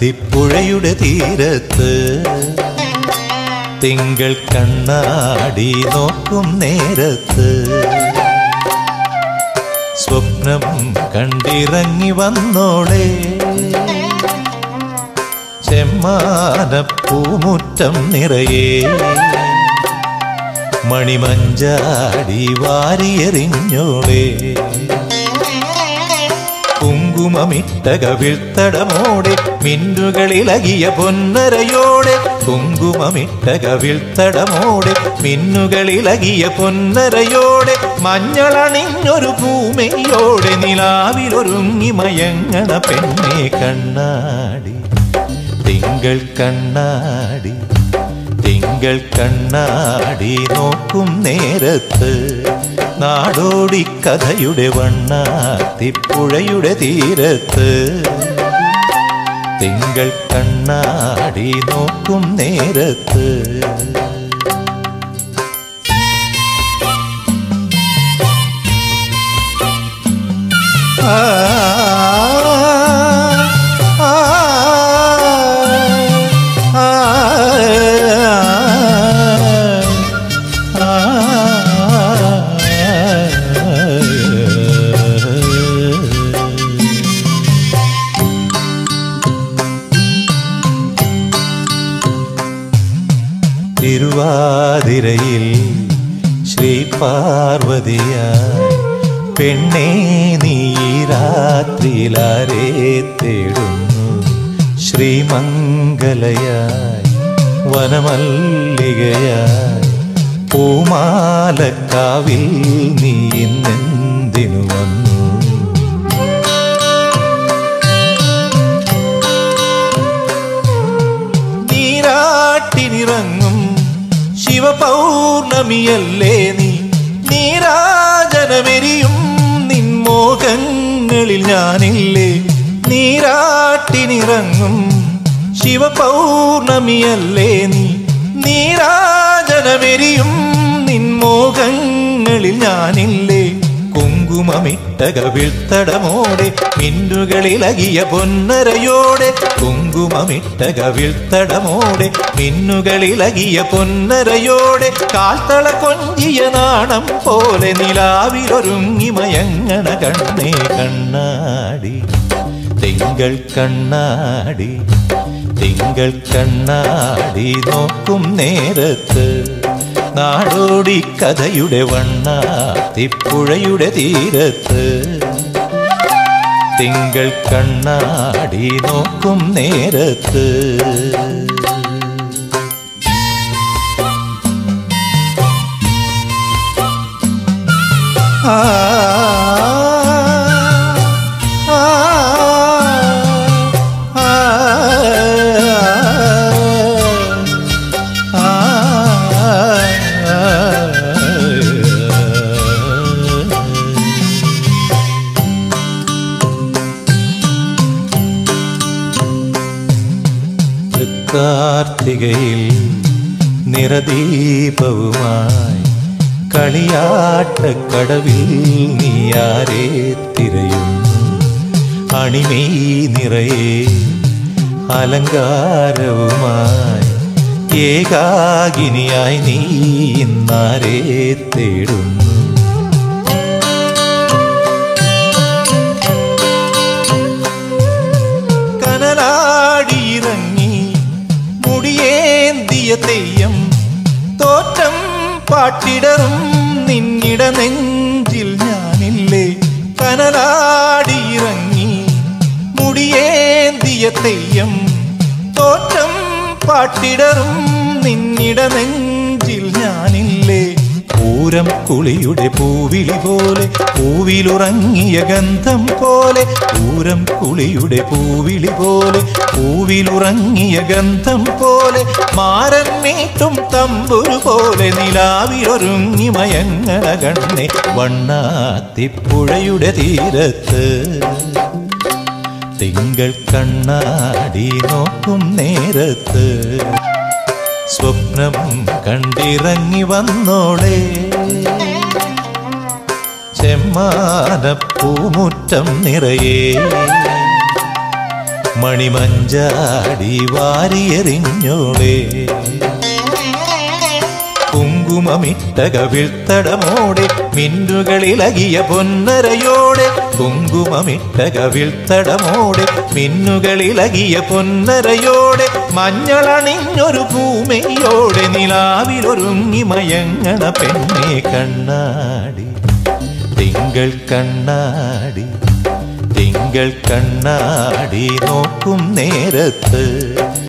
വണ്ണാത്തിപ്പുഴയുടെ തീരത്ത് തിങ്കൾ കണ്ണാടി നോക്കും നേരത്ത് സ്വപ്നം കണ്ടിറങ്ങി വന്നോളെ ചെമ്മാനപ്പൂമുറ്റം നിറയെ മണിമഞ്ചാടി വാരിയെറിഞ്ഞോളെ കുങ്കുമമിട്ട കവിൾത്തടമോടെ മിന്നുകളിളകിയ പൊന്നരയോടെ കുങ്കുമമിട്ട കവിൾത്തടമോടെ മിന്നുകളിളകിയ പൊന്നരയോടെ മഞ്ഞളണിഞ്ഞൊരു ഭൂമിയോടെ നിലാവിലൊരുങ്ങി മയങ്ങണ പെണ്ണെ കണ്ണാടി തിങ്കൾ കണ്ണാടി തിങ്കൾ കണ്ണാടി നോക്കും നേരത്ത് നാടോടി കഥയുടെ വണ്ണാത്തിപ്പുഴയുടെ തീരത്ത് തിങ്കൾ കണ്ണാടി നോക്കും നേരത്ത് ആ ആ ആ തിരുവാതിരയിൽ ശ്രീ പാർവതിയായി പെണ്ണേ നീ ഈ രാത്രിയിലാരെ തേടുന്നു ശ്രീമംഗലയായി വനമല്ലികയായി പൂമാലക്കാവിൽ നീ ഇന്നെന്തിനു വന്നു നീരാട്ടിനിറങ്ങും ശിവപൗർണമിയല്ലേ നീ നീരാജനമെരിയും നിൻമോഹങ്ങളിൽ ഞാനില്ലേ നീരാട്ടിനിറങ്ങും ശിവപൗർണമിയല്ലേ നീ നീരാജനമെരിയും നിൻമോഹങ്ങളിൽ ഞാനില്ലേ കുങ്കുമമിട്ട കവിൾത്തടമോടെ മിന്നുകളിളകിയ പൊന്നരയോടെ കുങ്കുമമിട്ട കവിൾത്തടമോടെ മിന്നുകളിളകിയ പൊന്നരയോടെ കാൽത്തള കൊഞ്ചിയ നാണം പോലെ നിലാവിലൊരുങ്ങി മയങ്ങണ കണ്ണേ കണ്ണാടി തിങ്കൾ കണ്ണാടി തിങ്കൾ കണ്ണാടി നോക്കും നേരത്ത് നാടോടി കഥയുടെ വണ്ണാത്തിപ്പുഴയുടെ തീരത്ത് തിങ്കൾ കണ്ണാടി നോക്കും നേരത്ത് ആ ആ ആ കാർത്തികയിൽ നിറദീപവുമായി കളിയാട്ടക്കടവിൽ നീയാരെ തിരയുന്നു അണിമേ നിറയെ അലങ്കാരവുമായി ഏകാകിനിയായി നീ ഇന്നാരെ തേടുന്നു കനലാടിയിറങ്ങി മുടിയേന്തിയ തെയ്യം തോറ്റം പാട്ടിടറും നിന്നിട നെഞ്ചിൽ ഞാനില്ലേ കനലാടിയിറങ്ങി മുടിയേന്തിയ തെയ്യം തോറ്റം പാട്ടിടറും നിന്നിട നെഞ്ചിൽ ഞാനില്ലേ പൂരം കുളിയുടെ പൂവിളി പോലെ പൂവിലുറങ്ങിയ ഗന്ധം പോലെ പൂരം കുളിയുടെ പൂവിളി പോലെ പൂവിലുറങ്ങിയ ഗന്ധം പോലെ മാരൻ മീട്ടും തമ്പുരു പോലെ നിലാവിലൊരുങ്ങി മയങ്ങണ കണ്ണെ വണ്ണാത്തിപ്പുഴയുടെ തീരത്ത് തിങ്കൾ കണ്ണാടി നോക്കും നേരത്ത് സ്വപ്നം കണ്ടിറങ്ങി വന്നോളെ ചെമ്മാനപ്പൂമുറ്റം നിറയെ മണിമഞ്ചാടി വാരിയെറിഞ്ഞോളെ കുങ്കുമമിട്ട കവിൾത്തടമോടെ മിന്നുകളിളകിയ പൊന്നരയോടെ കുങ്കുമമിട്ട കവിൾത്തടമോടെ മിന്നുകളിളകിയ പൊന്നരയോടെ മഞ്ഞളണിഞ്ഞൊരു ഭൂമിയോടെ നിലാവിലൊരുങ്ങി മയങ്ങണ പെണ്ണെ കണ്ണാടി തിങ്കൾ കണ്ണാടി തിങ്കൾ കണ്ണാടി നോക്കും നേരത്ത്